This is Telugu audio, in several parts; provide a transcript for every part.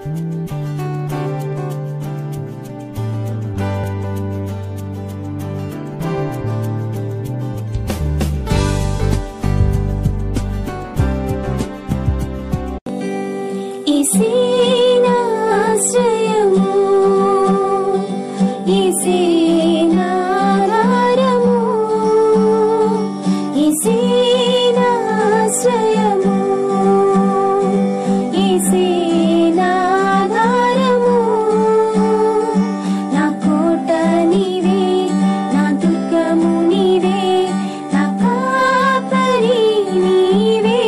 ఈశీనాశ్రయము ఈశీనాధారము ఈశీనాశ్రయము ఈశీనాధారము నా కోట నీవే నా దుర్గము నీవే నా కాపరి నీవే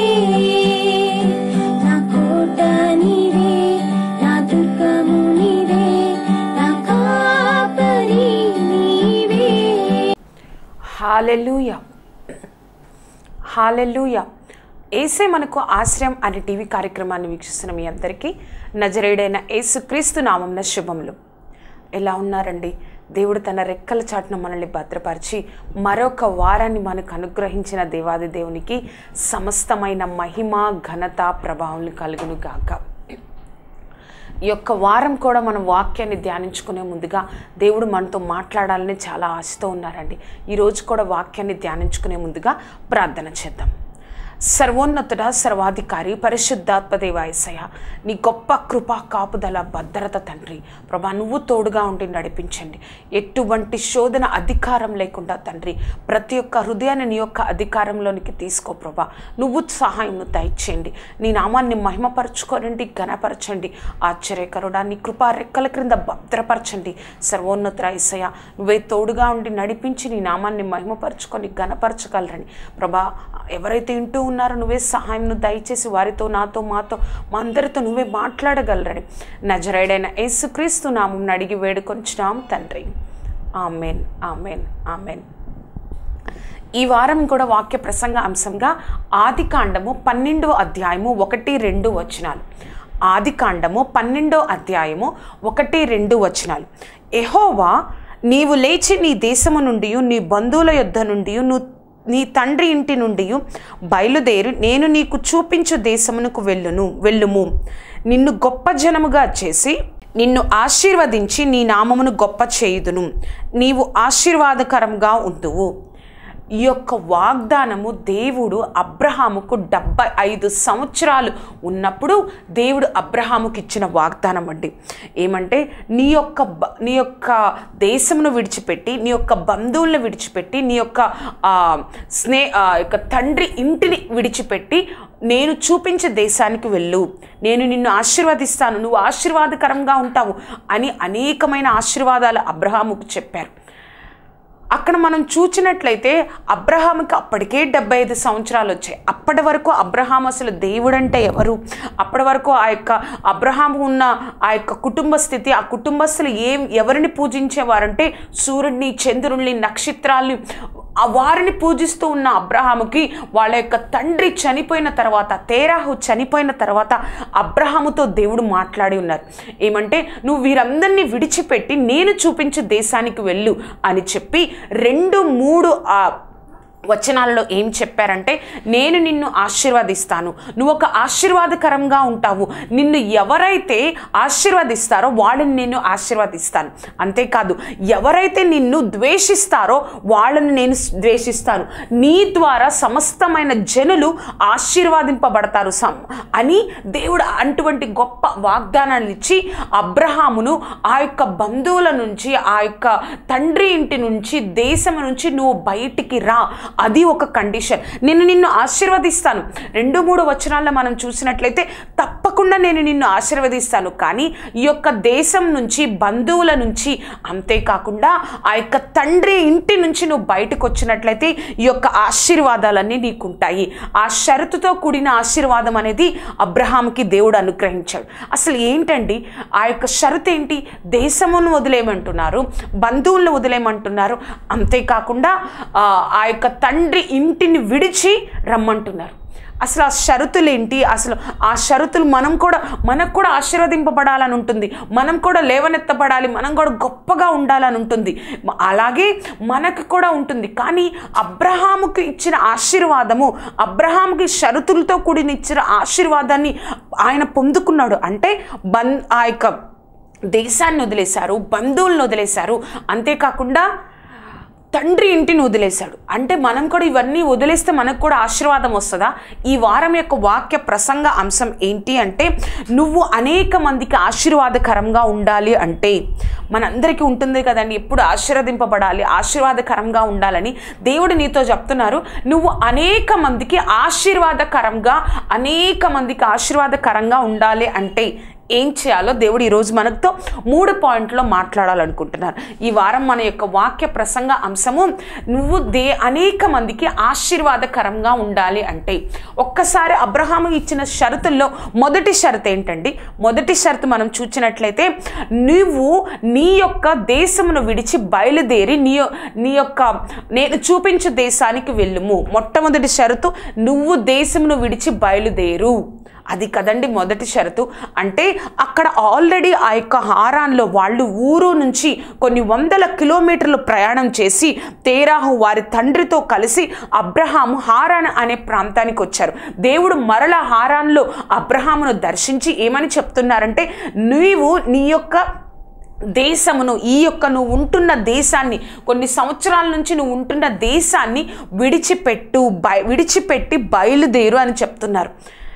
నా కోట నీవే నా దుర్గము నీవే నా కాపరి నీవే హాలెలూయ హాలెలూయ ఏసే మనకు ఆశ్రయం అనే టీవీ కార్యక్రమాన్ని వీక్షిస్తున్న మీ అందరికీ నజరేడైన యేసుక్రీస్తు నామంన శుభములు ఎలా ఉన్నారండి దేవుడు తన రెక్కల చాటున మనల్ని భద్రపరిచి మరొక వారాన్ని మనకు అనుగ్రహించిన దేవాది దేవునికి సమస్తమైన మహిమ ఘనత ప్రభావం కలుగును గాక ఈ యొక్క వారం కూడా మనం వాక్యాన్ని ధ్యానించుకునే ముందుగా దేవుడు మనతో మాట్లాడాలని చాలా ఆశతో ఉన్నారండి ఈరోజు కూడా వాక్యాన్ని ధ్యానించుకునే ముందుగా ప్రార్థన చేద్దాం సర్వోన్నతుడ సర్వాధికారి పరిశుద్ధాత్మ దేవాయసయ నీ గొప్ప కృపా కాపుదల భద్రత తండ్రి ప్రభా నువ్వు తోడుగా ఉండి నడిపించండి ఎటువంటి శోధన అధికారం లేకుండా తండ్రి ప్రతి ఒక్క హృదయాన్ని నీ యొక్క అధికారంలోనికి తీసుకో ప్రభా నువ్వు సహాయం దయచేయండి నీ నామాన్ని మహిమపరచుకోనండి ఘనపరచండి ఆశ్చర్యకరుడా నీ కృపా రెక్కల క్రింద భద్రపరచండి సర్వోన్నత ఐసయ నువ్వే తోడుగా ఉండి నడిపించి నీ నామాన్ని మహిమపరచుకొని ఘనపరచగలరని ప్రభా ఎవరైతే వింటూ ఉన్నారో నువ్వే సహాయం దయచేసి వారితో నాతో మాతో మా అందరితో నువ్వే మాట్లాడగలరని నజరైడైన యేసుక్రీస్తు నామం అడిగి వేడుకొంచున్నాం తండ్రి ఆమెన్ ఆమెన్ ఆమెన్ ఈ వారం కూడా వాక్య ప్రసంగ అంశంగా ఆది కాండము పన్నెండో అధ్యాయము ఒకటి రెండు వచనాలు ఆది కాండము పన్నెండో అధ్యాయము ఒకటి రెండు వచనాలు ఎహోవా నీవు లేచి నీ దేశము నుండి నీ బంధువుల యొద్ద నుండి నువ్వు నీ తండ్రి ఇంటి నుండి బయలుదేరి నేను నీకు చూపించు దేశమునకు వెళ్ళును వెళ్ళుము నిన్ను గొప్ప జనముగా చేసి నిన్ను ఆశీర్వదించి నీ నామమును గొప్ప చేయుదును నీవు ఆశీర్వాదకరంగా ఉందువు ఈ యొక్క వాగ్దానము దేవుడు అబ్రహాముకు డెబ్బై ఐదు సంవత్సరాలు ఉన్నప్పుడు దేవుడు అబ్రహాముకి ఇచ్చిన వాగ్దానం అండి ఏమంటే నీ యొక్క బ- నీ యొక్క దేశమును విడిచిపెట్టి నీ యొక్క బంధువులను విడిచిపెట్టి నీ యొక్క ఆ, స్నే ఆ, యొక్క తండ్రి ఇంటిని విడిచిపెట్టి నేను చూపించే దేశానికి వెళ్ళు నేను నిన్ను ఆశీర్వదిస్తాను నువ్వు ఆశీర్వాదకరంగా ఉంటావు అని అనేకమైన ఆశీర్వాదాలు అబ్రహాముకు చెప్పారు అక్కడ మనం చూచినట్లయితే అబ్రహాముకి అప్పటికే డెబ్బై ఐదు సంవత్సరాలు వచ్చాయి అప్పటి వరకు అబ్రహాం అసలు దేవుడంటే ఎవరు అప్పటి వరకు ఆ యొక్క అబ్రహాం ఉన్న ఆ యొక్క కుటుంబ స్థితి ఆ కుటుంబస్తులు ఏం ఎవరిని పూజించేవారంటే సూర్యుడిని చంద్రుడిని నక్షత్రాల్ని ఆ వారిని పూజిస్తూ ఉన్న అబ్రహాముకి వాళ్ళ యొక్క తండ్రి చనిపోయిన తర్వాత తేరాహు చనిపోయిన తర్వాత అబ్రహాముతో దేవుడు మాట్లాడి ఉన్నారు ఏమంటే నువ్వు వీరందరినీ విడిచిపెట్టి నేను చూపించే దేశానికి వెళ్ళు అని చెప్పి రెండు మూడు ఆ వచనాలలో ఏం చెప్పారంటే నేను నిన్ను ఆశీర్వదిస్తాను నువ్వు ఒక ఆశీర్వాదకరంగా ఉంటావు నిన్ను ఎవరైతే ఆశీర్వదిస్తారో వాళ్ళని నేను ఆశీర్వదిస్తాను అంతేకాదు ఎవరైతే నిన్ను ద్వేషిస్తారో వాళ్ళని నేను ద్వేషిస్తాను నీ ద్వారా సమస్తమైన జనులు ఆశీర్వాదింపబడతారు సం అని దేవుడు అటువంటి గొప్ప వాగ్దానాలు ఇచ్చి అబ్రహామును ఆ యొక్క బంధువుల నుంచి ఆ యొక్క తండ్రి ఇంటి నుంచి దేశం నుంచి నువ్వు బయటికి రా అది ఒక కండిషన్ నేను నిన్ను ఆశీర్వదిస్తాను రెండు మూడు వచనాల్లో మనం చూసినట్లయితే తప్పకుండా నేను నిన్ను ఆశీర్వదిస్తాను కానీ ఈ యొక్క దేశం నుంచి బంధువుల నుంచి అంతేకాకుండా ఆ యొక్క తండ్రి ఇంటి నుంచి నువ్వు బయటకు వచ్చినట్లయితే ఈ యొక్క ఆశీర్వాదాలన్నీ నీకుంటాయి ఆ షరతుతో కూడిన ఆశీర్వాదం అనేది అబ్రహాంకి దేవుడు అనుగ్రహించాడు అసలు ఏంటండి ఆ యొక్క షరతు ఏంటి దేశమును వదిలేయమంటున్నారు బంధువులను వదిలేయమంటున్నారు అంతేకాకుండా ఆ, ఆ యొక్క తండ్రి ఇంటిని విడిచి రమ్మంటున్నారు అసలు ఆ షరతులు ఏంటి అసలు ఆ షరతులు మనం కూడా మనకు కూడా ఆశీర్వదింపబడాలని ఉంటుంది మనం కూడా లేవనెత్తబడాలి మనం కూడా గొప్పగా ఉండాలని ఉంటుంది మ- అలాగే మనకు కూడా ఉంటుంది కానీ అబ్రహాముకు ఇచ్చిన ఆశీర్వాదము అబ్రహాముకి షరతులతో కూడిన ఇచ్చిన ఆశీర్వాదాన్ని ఆయన పొందుకున్నాడు అంటే బన్ ఆ యొక్క దేశాన్ని వదిలేశారు బంధువులను వదిలేశారు అంతేకాకుండా తండ్రి ఇంటిని వదిలేశాడు అంటే మనం కూడా ఇవన్నీ వదిలేస్తే మనకు కూడా ఆశీర్వాదం వస్తుందా ఈ వారం యొక్క వాక్య ప్రసంగ అంశం ఏంటి అంటే నువ్వు అనేక మందికి ఆశీర్వాదకరంగా ఉండాలి అంటే మనందరికీ ఉంటుంది కదండి ఎప్పుడు ఆశీర్వదింపబడాలి ఆశీర్వాదకరంగా ఉండాలని దేవుడు నీతో చెప్తున్నారు నువ్వు అనేక మందికి ఆశీర్వాదకరంగా అనేక మందికి ఆశీర్వాదకరంగా ఉండాలి అంటే ఏం చేయాలో దేవుడు ఈరోజు మనతో మూడు పాయింట్లో మాట్లాడాలనుకుంటున్నారు ఈ వారం మన యొక్క వాక్య ప్రసంగ అంశము నువ్వు దే అనేక మందికి ఆశీర్వాదకరంగా ఉండాలి అంటే ఒక్కసారి అబ్రహాము ఇచ్చిన షరతుల్లో మొదటి షరతు ఏంటండి మొదటి షరతు మనం చూసినట్లయితే నువ్వు నీ యొక్క దేశమును విడిచి బయలుదేరి నీ యొ- నీ యొక్క నేను చూపించు దేశానికి వెళ్ళుము మొట్టమొదటి షరతు నువ్వు దేశమును విడిచి బయలుదేరు అది కదండి మొదటి షరతు అంటే అక్కడ ఆల్రెడీ ఆ యొక్క హారాన్లో వాళ్ళు ఊరు నుంచి కొన్ని వందల కిలోమీటర్లు ప్రయాణం చేసి తేరాహు వారి తండ్రితో కలిసి అబ్రహాము హారాన్ అనే ప్రాంతానికి వచ్చారు దేవుడు మరల హారాన్లో అబ్రహామును దర్శించి ఏమని చెప్తున్నారంటే నీవు నీ యొక్క దేశమును ఈ యొక్క నువ్వు ఉంటున్న దేశాన్ని కొన్ని సంవత్సరాల నుంచి నువ్వు ఉంటున్న దేశాన్ని విడిచిపెట్టు బయ విడిచిపెట్టి బయలుదేరు అని చెప్తున్నారు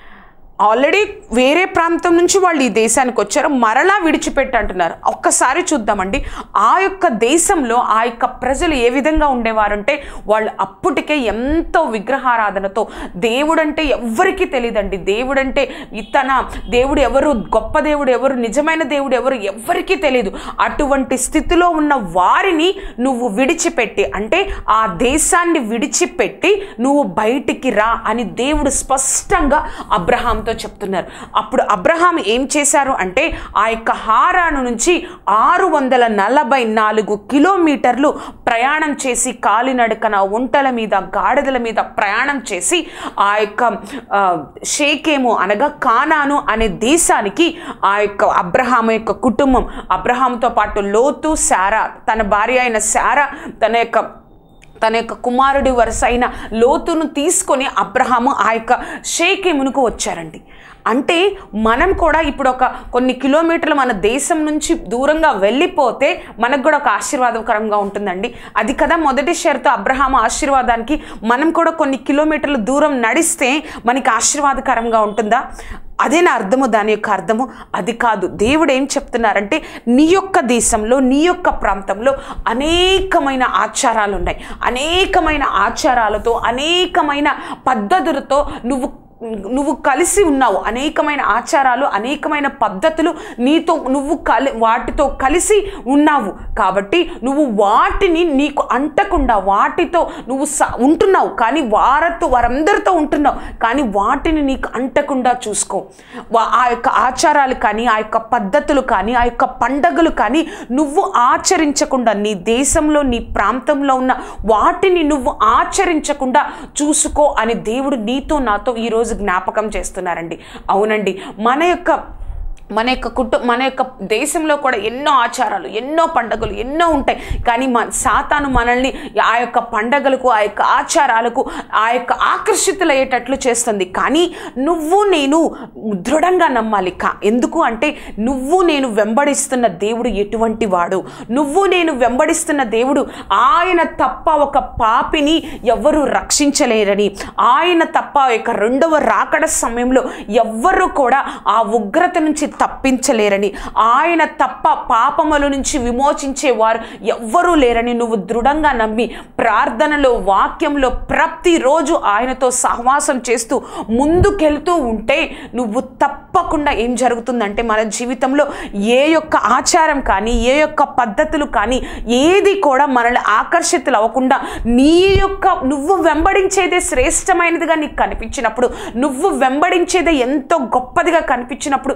ఆల్రెడీ వేరే ప్రాంతం నుంచి వాళ్ళు ఈ దేశానికి వచ్చారు మరలా విడిచిపెట్టి అంటున్నారు ఒక్కసారి చూద్దామండి ఆ యొక్క దేశంలో ఆ యొక్క ప్రజలు ఏ విధంగా ఉండేవారంటే వాళ్ళు అప్పటికే ఎంతో విగ్రహారాధనతో దేవుడంటే ఎవ్వరికీ తెలియదండి దేవుడంటే ఇతన దేవుడు ఎవరు గొప్ప దేవుడు ఎవరు నిజమైన దేవుడు ఎవరు ఎవ్వరికీ తెలియదు అటువంటి స్థితిలో ఉన్న వారిని నువ్వు విడిచిపెట్టి అంటే ఆ దేశాన్ని విడిచిపెట్టి నువ్వు బయటికి రా అని దేవుడు స్పష్టంగా అబ్రహాంతో చెప్తున్నారు అప్పుడు అబ్రహాం ఏం చేశారు అంటే ఆ యొక్క హారాను నుంచి ఆరు వందల నలభై నాలుగు కిలోమీటర్లు ప్రయాణం చేసి కాలినడకన ఒంటల మీద గాడిదల మీద ప్రయాణం చేసి ఆ యొక్క ఆ, షేకేము అనగా కానాను అనే దేశానికి ఆ యొక్క అబ్రహాం యొక్క కుటుంబం అబ్రహాంతో పాటు లోతు శారా తన భార్య అయిన శారా తన యొక్క తన యొక్క కుమారుడి వరుస అయిన లోతును తీసుకొని అబ్రహాము ఆ యొక్క షేకెమునుకు వచ్చారండి అంటే మనం కూడా ఇప్పుడు ఒక కొన్ని కిలోమీటర్లు మన దేశం నుంచి దూరంగా వెళ్ళిపోతే మనకు కూడా ఒక ఆశీర్వాదకరంగా ఉంటుందండి అది కదా మొదటి షరతు అబ్రహాము ఆశీర్వాదానికి మనం కూడా కొన్ని కిలోమీటర్లు దూరం నడిస్తే మనకి ఆశీర్వాదకరంగా ఉంటుందా అదే నా అర్థము దాని యొక్క అర్థము అది కాదు దేవుడు ఏం చెప్తున్నారంటే నీ యొక్క దేశంలో నీ యొక్క ప్రాంతంలో అనేకమైన ఆచారాలు ఉన్నాయి అనేకమైన ఆచారాలతో అనేకమైన పద్ధతులతో నువ్వు నువ్వు కలిసి ఉన్నావు అనేకమైన ఆచారాలు అనేకమైన పద్ధతులు నీతో నువ్వు కలి వాటితో కలిసి ఉన్నావు కాబట్టి నువ్వు వాటిని నీకు అంటకుండా వాటితో నువ్వు స ఉంటున్నావు కానీ వారితో వారందరితో ఉంటున్నావు కానీ వాటిని నీకు అంటకుండా చూసుకో వా- ఆ యొక్క ఆచారాలు కానీ ఆ యొక్క పద్ధతులు కానీ ఆ యొక్క పండగలు కానీ నువ్వు ఆచరించకుండా నీ దేశంలో నీ ప్రాంతంలో ఉన్న వాటిని నువ్వు ఆచరించకుండా చూసుకో అని దేవుడు నీతో నాతో ఈరోజు జ్ఞాపకం చేస్తున్నారండి అవునండి మన యొక్క మన యొక్క కుటుంబ మన యొక్క దేశంలో కూడా ఎన్నో ఆచారాలు ఎన్నో పండగలు ఎన్నో ఉంటాయి కానీ మన సాతాను మనల్ని ఆ యొక్క పండగలకు ఆ యొక్క ఆచారాలకు ఆ యొక్క ఆకర్షితులయ్యేటట్లు చేస్తుంది కానీ నువ్వు నేను దృఢంగా నమ్మాలి కా ఎందుకు అంటే నువ్వు నేను వెంబడిస్తున్న దేవుడు ఎటువంటి వాడు నువ్వు నేను వెంబడిస్తున్న దేవుడు ఆయన తప్ప ఒక పాపిని ఎవరు రక్షించలేరని ఆయన తప్ప ఆ యొక్క రెండవ రాకడ సమయంలో ఎవ్వరు కూడా ఆ ఉగ్రత నుంచి తప్పించలేరని ఆయన తప్ప పాపముల నుంచి విమోచించేవారు ఎవ్వరూ లేరని నువ్వు దృఢంగా నమ్మి ప్రార్థనలో వాక్యంలో ప్రతిరోజు ఆయనతో సహవాసం చేస్తూ ముందుకెళ్తూ ఉంటే నువ్వు తప్పకుండా ఏం జరుగుతుందంటే మన జీవితంలో ఏ యొక్క ఆచారం కానీ ఏ యొక్క పద్ధతులు కానీ ఏది కూడా మనల్ని ఆకర్షితులు అవ్వకుండా నీ యొక్క నువ్వు వెంబడించేదే శ్రేష్టమైనదిగా నీకు కనిపించినప్పుడు నువ్వు వెంబడించేదే ఎంతో గొప్పదిగా కనిపించినప్పుడు వేరే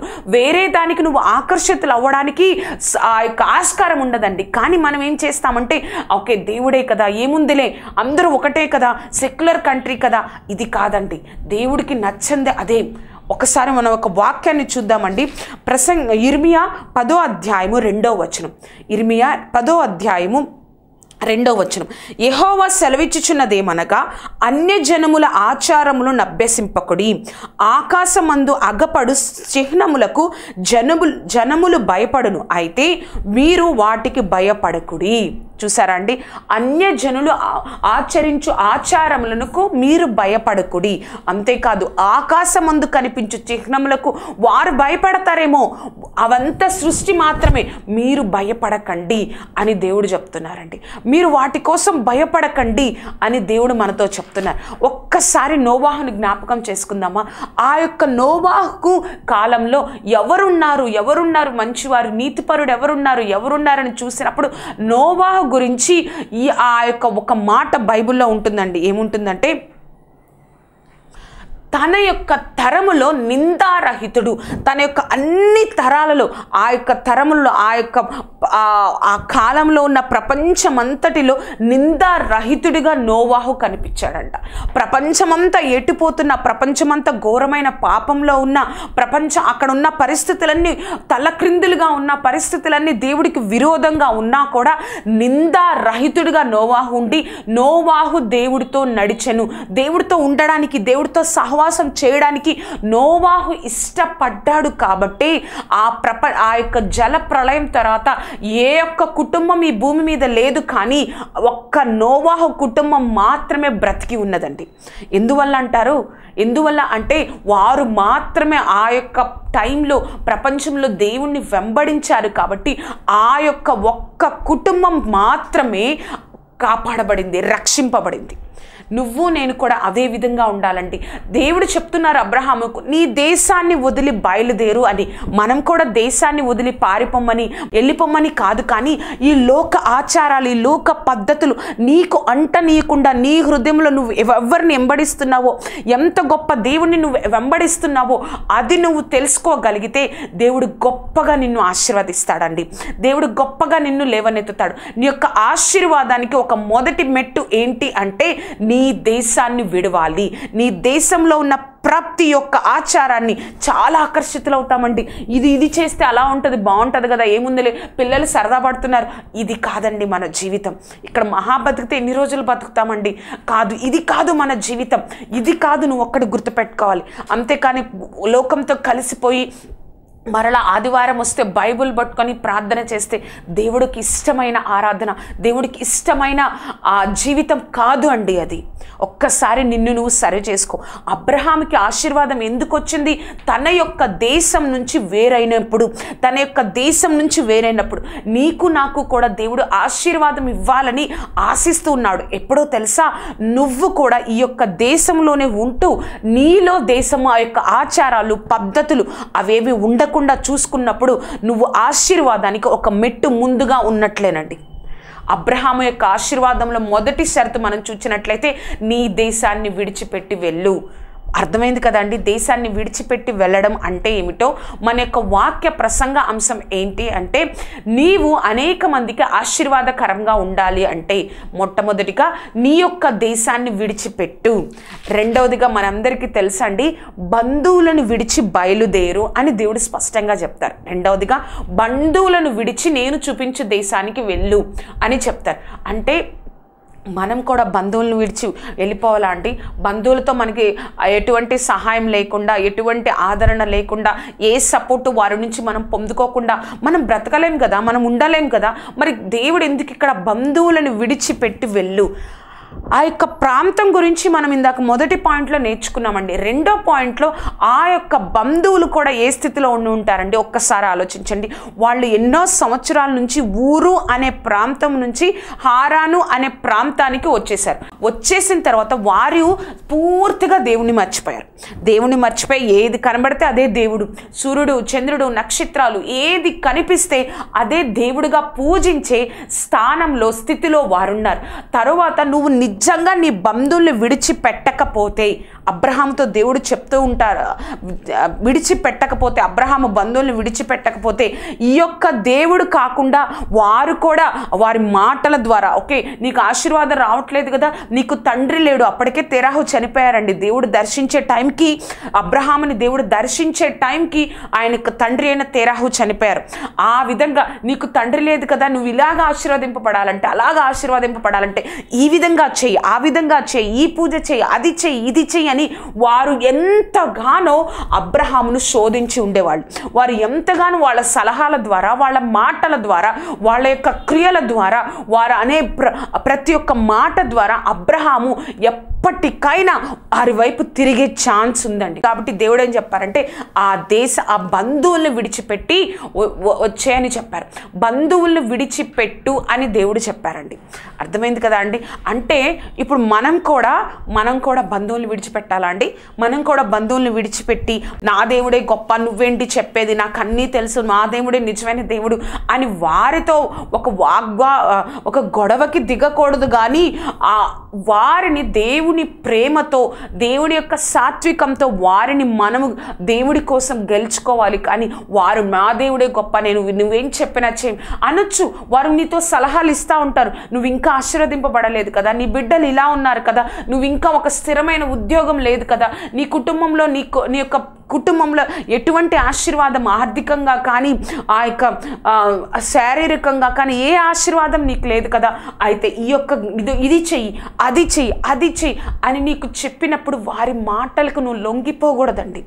వేరే దానికి నువ్వు ఆకర్షితులు అవ్వడానికి స- ఆ యొక్క ఆస్కారం ఉండదండి కానీ మనం ఏం చేస్తామంటే ఓకే దేవుడే కదా ఏముందిలే అందరూ ఒకటే కదా సెక్యులర్ కంట్రీ కదా ఇది కాదండి దేవుడికి నచ్చంది అదే ఒకసారి మనం ఒక వాక్యాన్ని చూద్దామండి ప్రసంగ ఇర్మియా పదో అధ్యాయము రెండో వచనం ఇర్మియా పదో అధ్యాయము రెండో వచనం యెహోవా సెలవిచ్చుచున్నదేమనగా అన్యజనముల ఆచారములు నభ్యసింపకుడి ఆకాశమందు అగపడు చిహ్నములకు జనములు జనములు భయపడును అయితే మీరు వాటికి భయపడకుడి చూసారా అండి అన్యజనులు ఆ- ఆచరించు ఆచారములకు మీరు భయపడకుడి అంతేకాదు ఆకాశమందు కనిపించు చిహ్నములకు వారు భయపడతారేమో అవంతా సృష్టి మాత్రమే మీరు భయపడకండి అని దేవుడు చెప్తున్నారండి మీరు వాటి కోసం భయపడకండి అని దేవుడు మనతో చెప్తున్నారు ఒక్కసారి నోవాహుని జ్ఞాపకం చేసుకుందామా ఆ యొక్క నోవాహుకు కాలంలో ఎవరున్నారు ఎవరున్నారు మంచివారు నీతిపరుడు ఎవరున్నారు ఎవరున్నారని చూసినప్పుడు నోవాహు గురించి ఈ ఆ యొక్క ఒక మాట బైబిల్లో ఉంటుందండి ఏముంటుందంటే తన యొక్క తరములో నిందారహితుడు తన యొక్క అన్ని తరాలలో ఆ యొక్క తరములలో ఆ యొక్క ఆ ఆ కాలంలో ఉన్న ప్రపంచమంతటిలో నిందారహితుడిగా నోవాహు కనిపించాడంట ప్రపంచమంతా ఎటుపోతున్న ప్రపంచమంతా ఘోరమైన పాపంలో ఉన్న ప్రపంచం అక్కడ ఉన్న పరిస్థితులన్నీ తలక్రిందులుగా ఉన్న పరిస్థితులన్నీ దేవుడికి విరోధంగా ఉన్నా కూడా నిందారహితుడిగా నోవాహు ఉండి నోవాహు దేవుడితో నడిచెను దేవుడితో ఉండడానికి దేవుడితో సహవాసం చేయడానికి నోవాహు ఇష్టపడ్డాడు కాబట్టి ఆ ప్రప ఆ యొక్క జల ప్రళయం తర్వాత ఏ ఒక్క కుటుంబం ఈ భూమి మీద లేదు కానీ ఒక్క నోవాహు కుటుంబం మాత్రమే బ్రతికి ఉన్నదండి ఎందువల్ల అంటారు ఎందువల్ల అంటే వారు మాత్రమే ఆ యొక్క టైంలో ప్రపంచంలో దేవుణ్ణి వెంబడించారు కాబట్టి ఆ యొక్క ఒక్క కుటుంబం మాత్రమే కాపాడబడింది రక్షింపబడింది నువ్వు నేను కూడా అదే విధంగా ఉండాలండి దేవుడు చెప్తున్నారు అబ్రహాముకు నీ దేశాన్ని వదిలి బయలుదేరు అని మనం కూడా దేశాన్ని వదిలి పారిపోమ్మని వెళ్ళిపోమ్మని కాదు కానీ ఈ లోక ఆచారాలు ఈ లోక పద్ధతులు నీకు అంట నీయకుండా నీ హృదయంలో నువ్వు ఎవ- ఎవరిని వెంబడిస్తున్నావో ఎంత గొప్ప దేవుణ్ణి నువ్వు వెంబడిస్తున్నావో అది నువ్వు తెలుసుకోగలిగితే దేవుడు గొప్పగా నిన్ను ఆశీర్వదిస్తాడండి దేవుడు గొప్పగా నిన్ను లేవనెత్తుతాడు నీ యొక్క ఆశీర్వాదానికి ఒక మొదటి మెట్టు ఏంటి అంటే నీ దేశాన్ని విడవాలి నీ దేశంలో ఉన్న ప్రతి ఒక్క ఆచారాన్ని చాలా ఆకర్షితులవుతామండి ఇది ఇది చేస్తే అలా ఉంటుంది బాగుంటుంది కదా ఏముందిలే పిల్లలు సరదా పడుతున్నారు ఇది కాదండి మన జీవితం ఇక్కడ మహా బతికితే ఎన్ని రోజులు బతుకుతామండి కాదు ఇది కాదు మన జీవితం ఇది కాదు నువ్వు ఒక్కటి గుర్తుపెట్టుకోవాలి అంతేకాని లోకంతో కలిసిపోయి మరలా ఆదివారం వస్తే బైబుల్ పట్టుకొని ప్రార్థన చేస్తే దేవుడికి ఇష్టమైన ఆరాధన దేవుడికి ఇష్టమైన ఆ జీవితం కాదు అండి అది ఒక్కసారి నిన్ను నువ్వు సరి చేసుకో అబ్రహాంకి ఆశీర్వాదం ఎందుకు వచ్చింది తన యొక్క దేశం నుంచి వేరైనప్పుడు తన యొక్క దేశం నుంచి వేరైనప్పుడు నీకు నాకు కూడా దేవుడు ఆశీర్వాదం ఇవ్వాలని ఆశిస్తూ ఉన్నాడు ఎప్పుడో తెలుసా నువ్వు కూడా ఈ యొక్క దేశంలోనే ఉంటూ నీలో దేశం ఆ యొక్క ఆచారాలు పద్ధతులు అవేవి ఉండకుండా చూసుకున్నప్పుడు నువ్వు ఆశీర్వాదానికి ఒక మెట్టు ముందుగా ఉన్నట్లేనండి అబ్రహాము యొక్క ఆశీర్వాదంలో మొదటి షరతు మనం చూసినట్లయితే నీ దేశాన్ని విడిచిపెట్టి వెళ్ళు అర్థమైంది కదండి దేశాన్ని విడిచిపెట్టి వెళ్ళడం అంటే ఏమిటో మన యొక్క వాక్య ప్రసంగ అంశం ఏంటి అంటే నీవు అనేక మందికి ఆశీర్వాదకరంగా ఉండాలి అంటే మొట్టమొదటిగా నీ యొక్క దేశాన్ని విడిచిపెట్టు రెండవదిగా మనందరికీ తెలుసండి బంధువులను విడిచి బయలుదేరు అని దేవుడు స్పష్టంగా చెప్తారు రెండవదిగా బంధువులను విడిచి నేను చూపించు దేశానికి వెళ్ళు అని చెప్తారు అంటే మనం కూడా బంధువులను విడిచి వెళ్ళిపోవాలా అండి బంధువులతో మనకి ఎటువంటి సహాయం లేకుండా ఎటువంటి ఆదరణ లేకుండా ఏ సపోర్టు వారి నుంచి మనం పొందుకోకుండా మనం బ్రతకలేం కదా మనం ఉండలేం కదా మరి దేవుడు ఎందుకు ఇక్కడ బంధువులను విడిచిపెట్టి వెళ్ళు ఆ యొక్క ప్రాంతం గురించి మనం ఇందాక మొదటి పాయింట్లో నేర్చుకున్నామండి రెండో పాయింట్లో ఆ యొక్క బంధువులు కూడా ఏ స్థితిలో ఉండి ఉంటారండి ఒక్కసారి ఆలోచించండి వాళ్ళు ఎన్నో సంవత్సరాల నుంచి ఊరు అనే ప్రాంతం నుంచి హారాను అనే ప్రాంతానికి వచ్చేసారు వచ్చేసిన తర్వాత వారు పూర్తిగా దేవుణ్ణి మర్చిపోయారు దేవుణ్ణి మర్చిపోయి ఏది కనబడితే అదే దేవుడు సూర్యుడు చంద్రుడు నక్షత్రాలు ఏది కనిపిస్తే అదే దేవుడిగా పూజించే స్థానంలో స్థితిలో వారున్నారు తరువాత నువ్వు నిజ నిజంగా నీ బంధువుల్ని విడిచిపెట్టకపోతే అబ్రహాంతో దేవుడు చెప్తూ ఉంటారు విడిచిపెట్టకపోతే అబ్రహాము బంధువుల్ని విడిచిపెట్టకపోతే ఈ యొక్క దేవుడు కాకుండా వారు కూడా వారి మాటల ద్వారా ఓకే నీకు ఆశీర్వాదం రావట్లేదు కదా నీకు తండ్రి లేడు అప్పటికే తెరాహు చనిపోయారండి దేవుడు దర్శించే టైంకి అబ్రహాముని దేవుడు దర్శించే టైంకి ఆయనకు తండ్రి అయిన తెరాహు చనిపోయారు ఆ విధంగా నీకు తండ్రి లేదు కదా నువ్వు ఇలాగ ఆశీర్వదింపబడాలంటే అలాగ ఆశీర్వదింపబడాలంటే ఈ విధంగా చెయ్యి ఆ విధంగా చెయ్యి ఈ పూజ చెయ్యి అది చెయ్యి ఇది చెయ్యి అని వారు ఎంతగానో అబ్రహామును శోధించి ఉండేవాళ్ళు వారు ఎంతగానో వాళ్ళ సలహాల ద్వారా వాళ్ళ మాటల ద్వారా వాళ్ళ యొక్క క్రియల ద్వారా వారు అనే ప్ర ప్రతి ఒక్క మాట ద్వారా అబ్రహాము ఎప్పటికైనా వారి వైపు తిరిగే ఛాన్స్ ఉందండి కాబట్టి దేవుడు ఏం చెప్పారంటే ఆ దేశ ఆ బంధువుల్ని విడిచిపెట్టి వ- వ- వచ్చేయని చెప్పారు బంధువుల్ని విడిచిపెట్టు అని దేవుడు చెప్పారండి అర్థమైంది కదా అండి అంటే ఇప్పుడు మనం కూడా మనం కూడా బంధువుల్ని విడిచిపెట్టాలా అండి మనం కూడా బంధువుల్ని విడిచిపెట్టి నా దేవుడే గొప్ప నువ్వేంటి చెప్పేది నాకు అన్నీ తెలుసు నా దేవుడే నిజమైన దేవుడు అని వారితో ఒక వాగ్వా ఒక గొడవకి దిగకూడదు కానీ ఆ వారిని దేవుని ప్రేమతో దేవుని యొక్క సాత్వికంతో వారిని మనము దేవుడి కోసం గెలుచుకోవాలి కానీ వారు నా దేవుడే గొప్ప నేను నువ్వేం చెప్పినా చేయి అనొచ్చు వారు నీతో సలహాలు ఇస్తూ ఉంటారు నువ్వు ఇంకా ఆశీర్వదింపబడలేదు కదా నీ బిడ్డలు ఇలా ఉన్నారు కదా నువ్వు ఇంకా ఒక స్థిరమైన ఉద్యోగం లేదు కదా నీ కుటుంబంలో నీ కొ- నీ యొక్క కుటుంబంలో ఎటువంటి ఆశీర్వాదం ఆర్థికంగా కానీ ఆ యొక్క ఆ, శారీరకంగా కానీ ఏ ఆశీర్వాదం నీకు లేదు కదా అయితే ఈ యొక్క ఇది ఇది చెయ్యి అది చెయ్యి అది చెయ్యి అని నీకు చెప్పినప్పుడు వారి మాటలకు నువ్వు లొంగిపోకూడదండి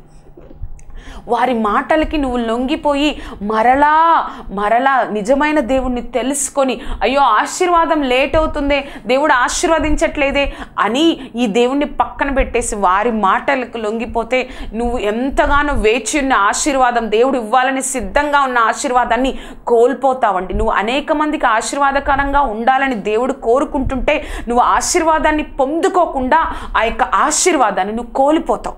వారి మాటలకి నువ్వు లొంగిపోయి మరలా మరలా నిజమైన దేవుణ్ణి తెలుసుకొని అయ్యో ఆశీర్వాదం లేట్ అవుతుందే దేవుడు ఆశీర్వదించట్లేదే అని ఈ దేవుణ్ణి పక్కన పెట్టేసి వారి మాటలకు లొంగిపోతే నువ్వు ఎంతగానో వేచి ఉన్న ఆశీర్వాదం దేవుడు ఇవ్వాలని సిద్ధంగా ఉన్న ఆశీర్వాదాన్ని కోల్పోతావండి నువ్వు అనేక మందికి ఆశీర్వాదకరంగా ఉండాలని దేవుడు కోరుకుంటుంటే నువ్వు ఆశీర్వాదాన్ని పొందుకోకుండా ఆ యొక్క ఆశీర్వాదాన్ని నువ్వు కోల్పోతావు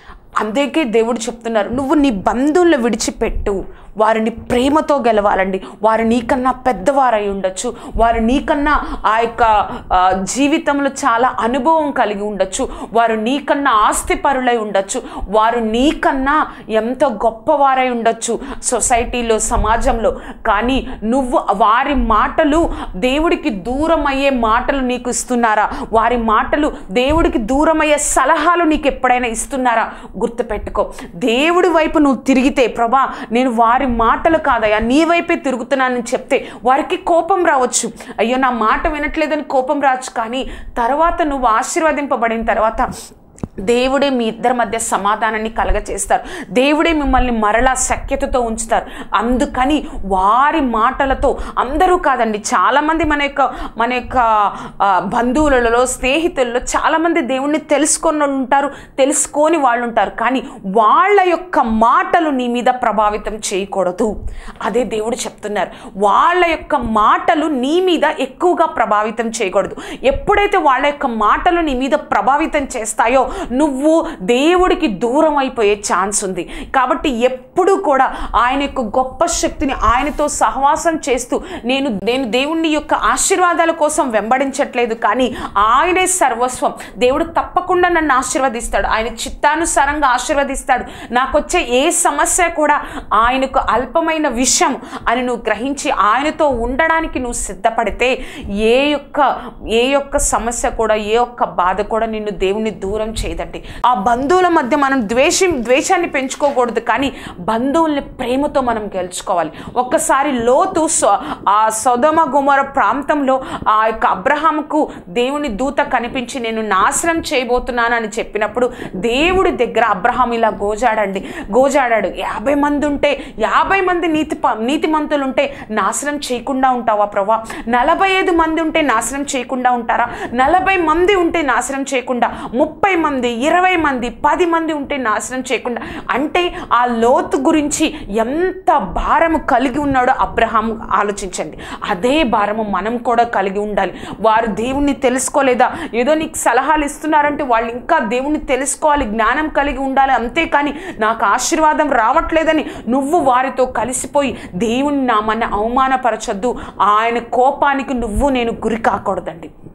అందుకే దేవుడు చెప్తున్నారు నువ్వు నీ బంధువులను విడిచిపెట్టు వారిని ప్రేమతో గెలవాలండి వారు నీకన్నా పెద్దవారై ఉండొచ్చు వారు నీకన్నా ఆ యొక్క ఆ, జీవితంలో చాలా అనుభవం కలిగి ఉండొచ్చు వారు నీకన్నా ఆస్తిపరులై ఉండొచ్చు వారు నీకన్నా ఎంతో గొప్పవారై ఉండొచ్చు సొసైటీలో సమాజంలో కానీ నువ్వు వారి మాటలు దేవుడికి దూరం అయ్యే మాటలు నీకు ఇస్తున్నారా వారి మాటలు దేవుడికి దూరం అయ్యే సలహాలు నీకు ఎప్పుడైనా ఇస్తున్నారా గుర్తుపెట్టుకో దేవుడి వైపు నువ్వు తిరిగితే ప్రభా నేను వారి మాటలు కాదయ్యా నీ వైపే తిరుగుతున్నానని చెప్తే వారికి కోపం రావచ్చు అయ్యో నా మాట వినట్లేదని కోపం రావచ్చు కానీ తర్వాత నువ్వు ఆశీర్వదింపబడిన తర్వాత దేవుడే మీ ఇద్దరి మధ్య సమాధానాన్ని కలగచేస్తారు దేవుడే మిమ్మల్ని మరలా సఖ్యతతో ఉంచుతారు అందుకని వారి మాటలతో అందరూ కాదండి చాలామంది మన యొక్క మన యొక్క ఆ, బంధువులలో స్నేహితులలో చాలామంది దేవుణ్ణి తెలుసుకొని వాళ్ళు ఉంటారు తెలుసుకోని వాళ్ళు ఉంటారు కానీ వాళ్ళ యొక్క మాటలు నీ మీద ప్రభావితం చేయకూడదు అదే దేవుడు చెప్తున్నారు వాళ్ళ యొక్క మాటలు నీ మీద ఎక్కువగా ప్రభావితం చేయకూడదు ఎప్పుడైతే వాళ్ళ యొక్క మాటలు నీ మీద ప్రభావితం చేస్తాయో నువ్వు దేవుడికి దూరం అయిపోయే ఛాన్స్ ఉంది కాబట్టి ఎప్పుడు కూడా ఆయన యొక్క గొప్ప శక్తిని ఆయనతో సహవాసం చేస్తూ నేను నేను దేవుని యొక్క ఆశీర్వాదాల కోసం వెంబడించట్లేదు కానీ ఆయనే సర్వస్వం దేవుడు తప్పకుండా నన్ను ఆశీర్వదిస్తాడు ఆయన చిత్తానుసారంగా ఆశీర్వదిస్తాడు నాకు వచ్చే ఏ సమస్య కూడా ఆయనకు అల్పమైన విషయం అని నువ్వు గ్రహించి ఆయనతో ఉండడానికి నువ్వు సిద్ధపడితే ఏ యొక్క ఏ యొక్క సమస్య కూడా ఏ ఒక్క బాధ కూడా నిన్ను దేవుని దూరం చేయదండి ఆ బంధువుల మధ్య మనం ద్వేషం ద్వేషాన్ని పెంచుకోకూడదు కానీ బంధువుల్ని ప్రేమతో మనం గెలుచుకోవాలి ఒక్కసారి లోతు సొ- ఆ సొదమ గుమర ప్రాంతంలో ఆ యొక్క అబ్రహాముకు దేవుని దూత కనిపించి నేను నాశనం చేయబోతున్నాను అని చెప్పినప్పుడు దేవుడి దగ్గర అబ్రహాం ఇలా గోజాడండి గోజాడాడు యాభై మంది ఉంటే యాభై మంది నీతి ప- నీతిమంతులు ఉంటే నాశనం చేయకుండా ఉంటావా ప్రభా నలభై ఐదు మంది ఉంటే నాశనం చేయకుండా ఉంటారా నలభై మంది ఉంటే నాశనం చేయకుండా ముప్పై మంది ఇరవై మంది పది మంది ఉంటే నాశనం చేయకుండా అంటే ఆ లోతు గురించి ఎంత భారము కలిగి ఉన్నాడో అబ్రహాం ఆలోచించండి అదే భారము మనం కూడా కలిగి ఉండాలి వారు దేవుణ్ణి తెలుసుకోలేదా ఏదో నీకు సలహాలు ఇస్తున్నారంటే వాళ్ళు ఇంకా దేవుణ్ణి తెలుసుకోవాలి జ్ఞానం కలిగి ఉండాలి అంతేకాని నాకు ఆశీర్వాదం రావట్లేదని నువ్వు వారితో కలిసిపోయి దేవుని నామాన్ని అవమానపరచొద్దు ఆయన కోపానికి నువ్వు నేను గురి కాకూడదండి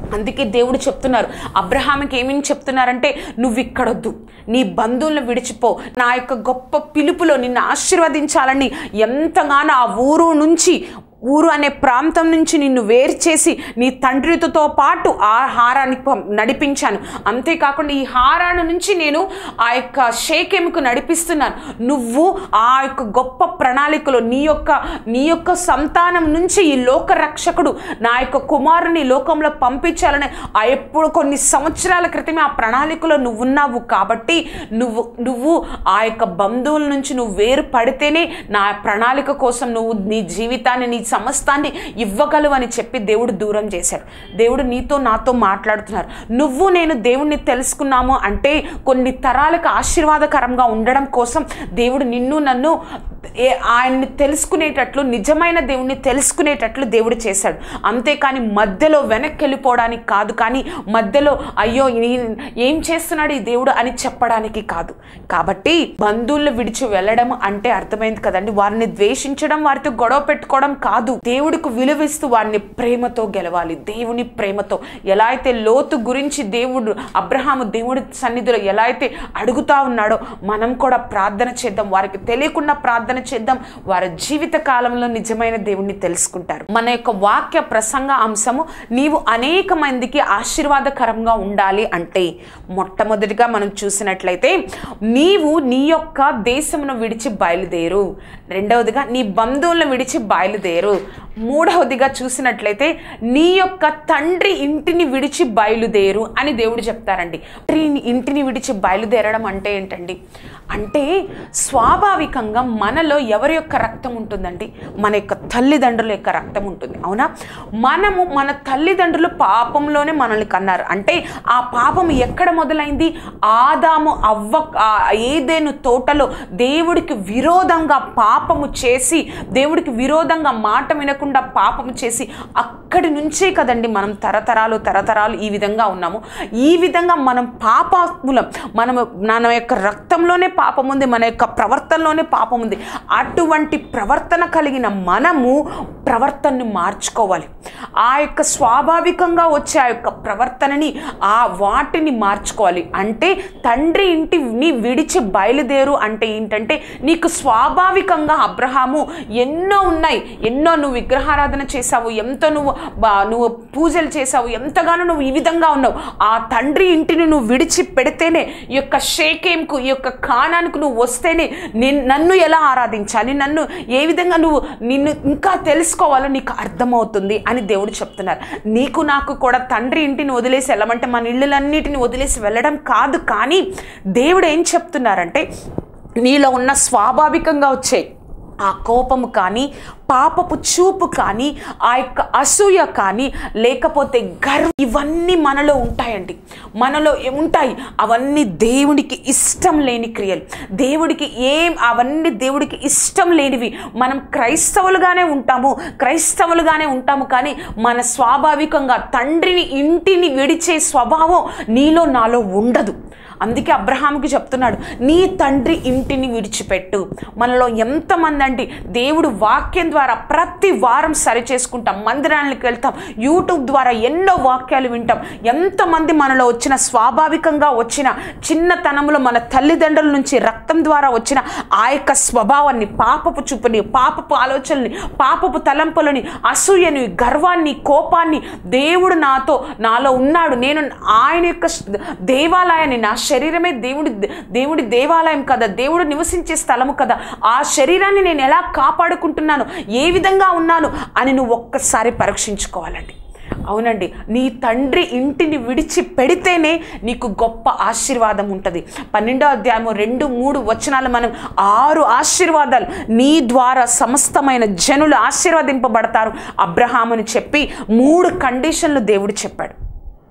అందుకే దేవుడు చెప్తున్నారు అబ్రహాంకి ఏమేమి చెప్తున్నారంటే నువ్వు ఇక్కడొద్దు నీ బంధువులను విడిచిపో నా యొక్క గొప్ప పిలుపులో నిన్ను ఆశీర్వదించాలని ఎంతగానో ఆ ఊరు నుంచి ఊరు అనే ప్రాంతం నుంచి నిన్ను వేరు చేసి నీ తండ్రితో పాటు ఆ హారాన్ని పం- నడిపించాను అంతేకాకుండా ఈ హారాను నుంచి నేను ఆ యొక్క షేకెముకు నడిపిస్తున్నాను నువ్వు ఆ యొక్క గొప్ప ప్రణాళికలో నీ యొక్క నీ యొక్క సంతానం నుంచి ఈ లోక రక్షకుడు నా యొక్క కుమారుని లోకంలో పంపించాలని ఆ ఎప్పుడు కొన్ని సంవత్సరాల క్రితమే ఆ ప్రణాళికలో నువ్వు ఉన్నావు కాబట్టి నువ్వు నువ్వు ఆ యొక్క బంధువుల నుంచి నువ్వు వేరు పడితేనే నా ప్రణాళిక కోసం నువ్వు నీ జీవితాన్ని నీ సమస్తాన్ని ఇవ్వగలవు అని చెప్పి దేవుడు దూరం చేశాడు దేవుడు నీతో నాతో మాట్లాడుతున్నారు నువ్వు నేను దేవుణ్ణి తెలుసుకున్నాము అంటే కొన్ని తరాలకు ఆశీర్వాదకరంగా ఉండడం కోసం దేవుడు నిన్ను నన్ను ఏ ఆయన్ని తెలుసుకునేటట్లు నిజమైన దేవుణ్ణి తెలుసుకునేటట్లు దేవుడు చేశాడు అంతేకాని మధ్యలో వెనక్కి వెళ్ళిపోవడానికి కాదు కానీ మధ్యలో అయ్యో ఈ- ఏం చేస్తున్నాడు ఈ దేవుడు అని చెప్పడానికి కాదు కాబట్టి బంధువులను విడిచి వెళ్ళడం అంటే అర్థమైంది కదండి వారిని ద్వేషించడం వారితో గొడవ పెట్టుకోవడం కాదు దేవుడికి విలువిస్తూ వారిని ప్రేమతో గెలవాలి దేవుని ప్రేమతో ఎలా అయితే లోతు గురించి దేవుడు అబ్రహాము దేవుడి సన్నిధిలో ఎలా అయితే అడుగుతా ఉన్నాడో మనం కూడా ప్రార్థన చేద్దాం వారికి తెలియకుండా ప్రార్థన చేద్దాం వారి జీవిత కాలంలో నిజమైన దేవుణ్ణి తెలుసుకుంటారు మన యొక్క వాక్య ప్రసంగ అంశము నీవు అనేక మందికి ఆశీర్వాదకరంగా ఉండాలి అంటే మొట్టమొదటిగా మనం చూసినట్లయితే నీవు నీ యొక్క దేశమును విడిచి బయలుదేరు రెండవదిగా నీ బంధువులను విడిచి బయలుదేరు మూడవదిగా చూసినట్లయితే నీ యొక్క తండ్రి ఇంటిని విడిచి బయలుదేరు అని దేవుడు చెప్తారండి తండ్రి ఇంటిని విడిచి బయలుదేరడం అంటే ఏంటండి అంటే స్వాభావికంగా మనలో ఎవరి యొక్క రక్తం ఉంటుందండి మన యొక్క తల్లిదండ్రుల యొక్క రక్తం ఉంటుంది అవునా మనము మన తల్లిదండ్రులు పాపంలోనే మనల్ని కన్నారు అంటే ఆ పాపం ఎక్కడ మొదలైంది ఆదాము అవ్వ ఆ ఏదేను తోటలో దేవుడికి విరోధంగా పాపము చేసి దేవుడికి విరోధంగా మాట వినకుండా పాపము చేసి అక్కడి నుంచే కదండి మనం తరతరాలు తరతరాలు ఈ విధంగా ఉన్నాము ఈ విధంగా మనం పాపాత్ములం మనము మన యొక్క రక్తంలోనే పాపం ఉంది మన యొక్క ప్రవర్తనలోనే పాపం ఉంది అటువంటి ప్రవర్తన కలిగిన మనము ప్రవర్తనను మార్చుకోవాలి ఆ యొక్క స్వాభావికంగా వచ్చే ఆ యొక్క ప్రవర్తనని ఆ వాటిని మార్చుకోవాలి అంటే తండ్రి ఇంటిని విడిచి బయలుదేరు అంటే ఏంటంటే నీకు స్వాభావికంగా అబ్రహాము ఎన్నో ఉన్నాయి ఎన్నో నువ్వు విగ్రహారాధన చేసావు ఎంతో నువ్వు బా- నువ్వు పూజలు చేసావు ఎంతగానో నువ్వు ఈ విధంగా ఉన్నావు ఆ తండ్రి ఇంటిని నువ్వు విడిచి పెడితేనే ఈ యొక్క షేకేంకు ఈ యొక్క కానానికి నువ్వు వస్తేనే నేను నన్ను ఎలా ఆరాధించాలి నన్ను ఏ విధంగా నువ్వు నిన్ను ఇంకా తెలుసుకోవాలో నీకు అర్థమవుతుంది అని దేవుడు చెప్తున్నారు నీకు నాకు కూడా తండ్రి ఇంటిని వదిలేసి వెళ్ళమంటే మన ఇళ్ళలన్నిటిని వదిలేసి వెళ్ళడం కాదు కానీ దేవుడు ఏం చెప్తున్నారంటే నీలో ఉన్న స్వాభావికంగా వచ్చే ఆ కోపము కానీ పాపపు చూపు కానీ ఆ యొక్క అసూయ కానీ లేకపోతే గర్వం ఇవన్నీ మనలో ఉంటాయండి మనలో ఏ- ఉంటాయి అవన్నీ దేవుడికి ఇష్టం లేని క్రియలు దేవుడికి ఏం అవన్నీ దేవుడికి ఇష్టం లేనివి మనం క్రైస్తవులుగానే ఉంటాము క్రైస్తవులుగానే ఉంటాము కానీ మన స్వాభావికంగా తండ్రిని ఇంటిని విడిచే స్వభావం నీలో నాలో ఉండదు అందుకే అబ్రహాంకి చెప్తున్నాడు నీ తండ్రి ఇంటిని విడిచిపెట్టు మనలో ఎంతమంది అండి దేవుడు వాక్యం ద్వారా ప్రతి వారం సరి చేసుకుంటాం మందిరానికి వెళ్తాం యూట్యూబ్ ద్వారా ఎన్నో వాక్యాలు వింటాం ఎంతమంది మనలో వచ్చిన స్వాభావికంగా వచ్చిన చిన్నతనంలో మన తల్లిదండ్రుల నుంచి రక్తం ద్వారా వచ్చిన ఆ యొక్క స్వభావాన్ని పాపపు చూపుని పాపపు ఆలోచనని పాపపు తలంపులని అసూయని గర్వాన్ని కోపాన్ని దేవుడు నాతో నాలో ఉన్నాడు నేను ఆయన యొక్క దేవాలయాన్ని నా శరీరమే దేవుడి దేవుడి దేవాలయం కదా దేవుడు నివసించే స్థలము కదా ఆ శరీరాన్ని నేను ఎలా కాపాడుకుంటున్నాను ఏ విధంగా ఉన్నాను అని నువ్వు ఒక్కసారి పరీక్షించుకోవాలండి అవునండి నీ తండ్రి ఇంటిని విడిచి పెడితేనే నీకు గొప్ప ఆశీర్వాదం ఉంటుంది పన్నెండో అధ్యాయము రెండు మూడు వచనాలు మనం ఆరు ఆశీర్వాదాలు నీ ద్వారా సమస్తమైన జనులు ఆశీర్వదింపబడతారు అబ్రహాముని చెప్పి మూడు కండిషన్లు దేవుడు చెప్పాడు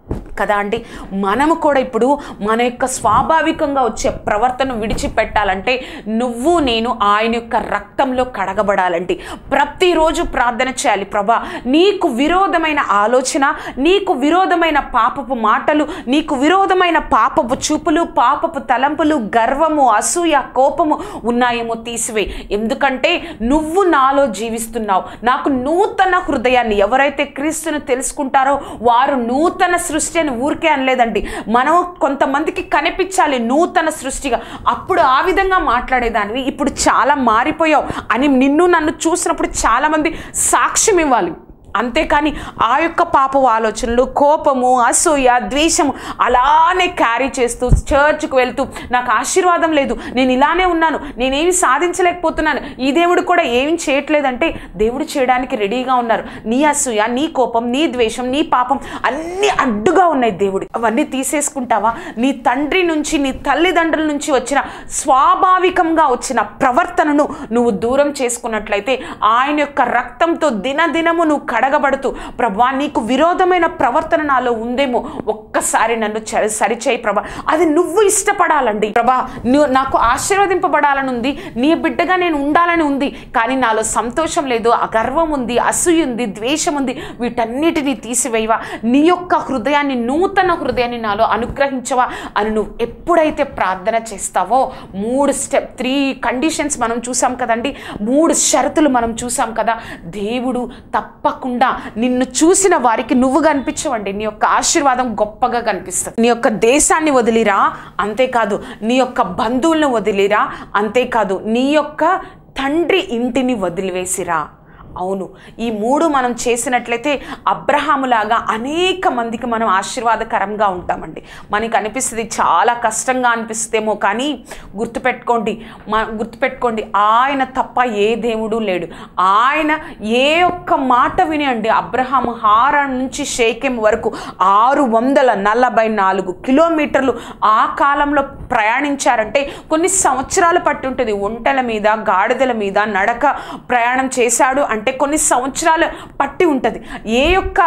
కదా అండి మనము కూడా ఇప్పుడు మన యొక్క స్వాభావికంగా వచ్చే ప్రవర్తన విడిచిపెట్టాలంటే నువ్వు నేను ఆయన యొక్క రక్తంలో కడగబడాలండి ప్రతిరోజు ప్రార్థన చేయాలి ప్రభా నీకు విరోధమైన ఆలోచన నీకు విరోధమైన పాపపు మాటలు నీకు విరోధమైన పాపపు చూపులు పాపపు తలంపులు గర్వము అసూయ కోపము ఉన్నాయేమో తీసివేయి ఎందుకంటే నువ్వు నాలో జీవిస్తున్నావు నాకు నూతన హృదయాన్ని ఎవరైతే క్రీస్తును తెలుసుకుంటారో వారు నూతన సృష్టి అని ఊరికే అనలేదండి మనం కొంతమందికి కనిపించాలి నూతన సృష్టిగా అప్పుడు ఆ విధంగా మాట్లాడేదానివి ఇప్పుడు చాలా మారిపోయావు అని నిన్ను నన్ను చూసినప్పుడు చాలామంది సాక్ష్యం ఇవ్వాలి అంతేకాని ఆ యొక్క పాపపు ఆలోచనలు కోపము అసూయ ద్వేషము అలానే క్యారీ చేస్తూ చర్చ్కి వెళ్తూ నాకు ఆశీర్వాదం లేదు నేను ఇలానే ఉన్నాను నేనేమి సాధించలేకపోతున్నాను ఈ దేవుడు కూడా ఏమి చేయట్లేదంటే దేవుడు చేయడానికి రెడీగా ఉన్నారు నీ అసూయ నీ కోపం నీ ద్వేషం నీ పాపం అన్నీ అడ్డుగా ఉన్నాయి దేవుడు అవన్నీ తీసేసుకుంటావా నీ తండ్రి నుంచి నీ తల్లిదండ్రుల నుంచి వచ్చిన స్వాభావికంగా వచ్చిన ప్రవర్తనను నువ్వు దూరం చేసుకున్నట్లయితే ఆయన యొక్క రక్తంతో దినదినము నువ్వు కడగబడుతూ ప్రభా నీకు విరోధమైన ప్రవర్తన నాలో ఉందేమో ఒక్కసారి నన్ను చ- సరిచేయి ప్రభా అది నువ్వు ఇష్టపడాలండి ప్రభా నువ్వు నాకు ఆశీర్వదింపబడాలని ఉంది నీ బిడ్డగా నేను ఉండాలని ఉంది కానీ నాలో సంతోషం లేదు అగర్వం ఉంది అసూయ ఉంది ద్వేషం ఉంది వీటన్నిటినీ తీసివేయవా నీ యొక్క హృదయాన్ని నూతన హృదయాన్ని నాలో అనుగ్రహించవా అని నువ్వు ఎప్పుడైతే ప్రార్థన చేస్తావో మూడు స్టెప్ త్రీ కండిషన్స్ మనం చూసాం కదండి మూడు షరతులు మనం చూసాం కదా దేవుడు తప్పకుండా నిన్ను చూసిన వారికి నువ్వు కనిపించవండి నీ యొక్క ఆశీర్వాదం గొప్పగా కనిపిస్తుంది నీ యొక్క దేశాన్ని వదిలిరా అంతేకాదు నీ యొక్క బంధువులను వదిలిరా అంతేకాదు నీ యొక్క తండ్రి ఇంటిని వదిలివేసిరా అవును ఈ మూడు మనం చేసినట్లయితే అబ్రహాములాగా అనేక మందికి మనం ఆశీర్వాదకరంగా ఉంటామండి మనకి అనిపిస్తుంది చాలా కష్టంగా అనిపిస్తేమో కానీ గుర్తుపెట్టుకోండి మా గుర్తుపెట్టుకోండి ఆయన తప్ప ఏ దేవుడు లేడు ఆయన ఏ ఒక్క మాట వినండి అబ్రహాం హారం నుంచి షేకెం వరకు ఆరు వందల నలభై నాలుగు కిలోమీటర్లు ఆ కాలంలో ప్రయాణించారంటే కొన్ని సంవత్సరాలు పట్టి ఉంటుంది ఒంటెల మీద గాడిదల మీద నడక ప్రయాణం చేశాడు అంటే కొన్ని సంవత్సరాలు పట్టి ఉంటుంది ఏ యొక్క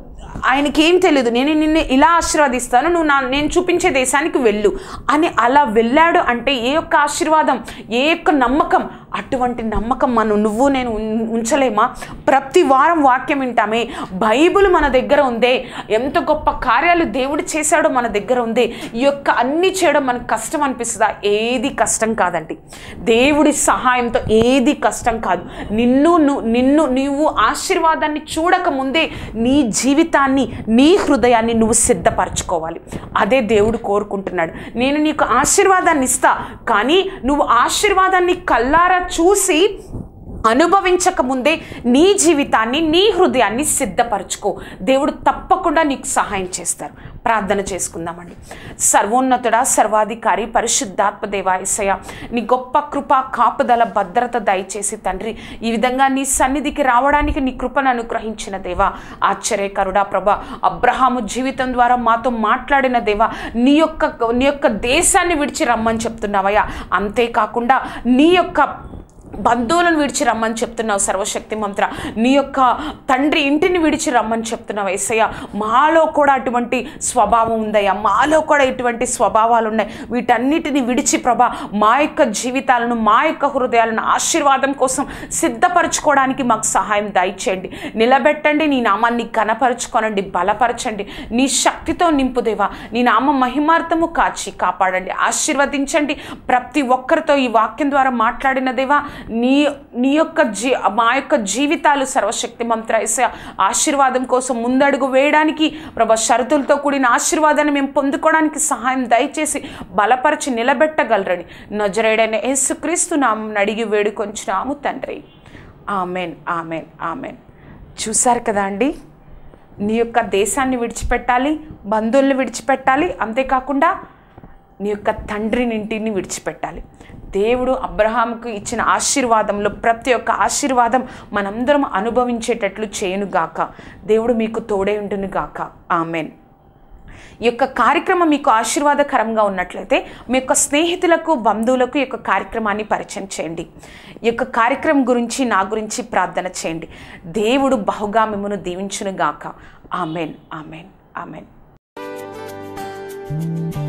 ఆయనకి ఏం తెలియదు నేను నిన్ను ఇలా ఆశీర్వదిస్తాను నువ్వు నా నేను చూపించే దేశానికి వెళ్ళు అని అలా వెళ్ళాడు అంటే ఏ యొక్క ఆశీర్వాదం ఏ యొక్క నమ్మకం అటువంటి నమ్మకం మనం నువ్వు నేను ఉం- ఉంచలేమా ప్రతి వారం వాక్యం వింటామే బైబిల్ మన దగ్గర ఉందే ఎంత గొప్ప కార్యాలు దేవుడు చేశాడో మన దగ్గర ఉందే ఈ యొక్క అన్ని చేయడం మనకు కష్టం అనిపిస్తుందా ఏది కష్టం కాదండి దేవుడి సహాయంతో ఏది కష్టం కాదు నిన్ను ను- నిన్ను నీవు ఆశీర్వాదాన్ని చూడక ముందే నీ జీవితాన్ని నీ హృదయాన్ని నువ్వు సిద్ధపరచుకోవాలి అదే దేవుడు కోరుకుంటున్నాడు నేను నీకు ఆశీర్వాదాన్ని ఇస్తా కానీ నువ్వు ఆశీర్వాదాన్ని కల్లారా చూసి అనుభవించక ముందే నీ జీవితాన్ని నీ హృదయాన్ని సిద్ధపరచుకో దేవుడు తప్పకుండా నీకు సహాయం చేస్తారు ప్రార్థన చేసుకుందామండి సర్వోన్నతుడా సర్వాధికారి పరిశుద్ధాత్మ దేవాయసయ నీ గొప్ప కృప కాపుదల భద్రత దయచేసి తండ్రి ఈ విధంగా నీ సన్నిధికి రావడానికి నీ కృపను అనుగ్రహించిన దేవా ఆశ్చర్యకరుడా ప్రభా అబ్రహాము జీవితం ద్వారా మాతో మాట్లాడిన దేవా నీ యొక్క నీ యొక్క దేశాన్ని విడిచి రమ్మని చెప్తున్నావయ్యా అంతేకాకుండా నీ యొక్క బంధువులను విడిచి రమ్మని చెప్తున్నావు సర్వశక్తి మంత్ర నీ యొక్క తండ్రి ఇంటిని విడిచి రమ్మని చెప్తున్నావు ఏసయ్య మాలో కూడా అటువంటి స్వభావం ఉందయ్యా మాలో కూడా ఇటువంటి స్వభావాలు ఉన్నాయి వీటన్నిటిని విడిచి ప్రభా మా యొక్క జీవితాలను మా యొక్క హృదయాలను ఆశీర్వాదం కోసం సిద్ధపరచుకోవడానికి మాకు సహాయం దయచేయండి నిలబెట్టండి నీ నామాన్ని ఘనపరచుకోనండి బలపరచండి నీ శక్తితో నింపుదేవా నీ నామ మహిమార్థము కాచి కాపాడండి ఆశీర్వదించండి ప్రతి ఒక్కరితో ఈ వాక్యం ద్వారా మాట్లాడిన దేవా నీ నీ యొక్క జీ మా యొక్క జీవితాలు సర్వశక్తి మంత్ర యేసయ్య, ఆశీర్వాదం కోసం ముందడుగు వేయడానికి ప్రభా షరతులతో కూడిన ఆశీర్వాదాన్ని మేము పొందుకోవడానికి సహాయం దయచేసి బలపరిచి నిలబెట్టగలరని నజరేడైన యేసుక్రీస్తు నామం అడిగి వేడుకొంచున్నాము తండ్రి ఆమెన్ ఆమెన్ ఆమెన్ చూశారు కదా అండి నీ యొక్క దేశాన్ని విడిచిపెట్టాలి బంధువుల్ని విడిచిపెట్టాలి అంతేకాకుండా నీ యొక్క తండ్రిని ఇంటిని విడిచిపెట్టాలి దేవుడు అబ్రహాంకు ఇచ్చిన ఆశీర్వాదంలో ప్రతి ఒక్క ఆశీర్వాదం మనందరం అనుభవించేటట్లు చేయనుగాక దేవుడు మీకు తోడే ఉండును గాక ఆమెన్ ఈ యొక్క కార్యక్రమం మీకు ఆశీర్వాదకరంగా ఉన్నట్లయితే మీ యొక్క స్నేహితులకు బంధువులకు ఈ యొక్క కార్యక్రమాన్ని పరిచయం చేయండి ఈ యొక్క కార్యక్రమం గురించి నా గురించి ప్రార్థన చేయండి దేవుడు బహుగా మిమ్మను దీవించును గాక ఆమెన్ ఆమెన్ ఆమెన్ ఆ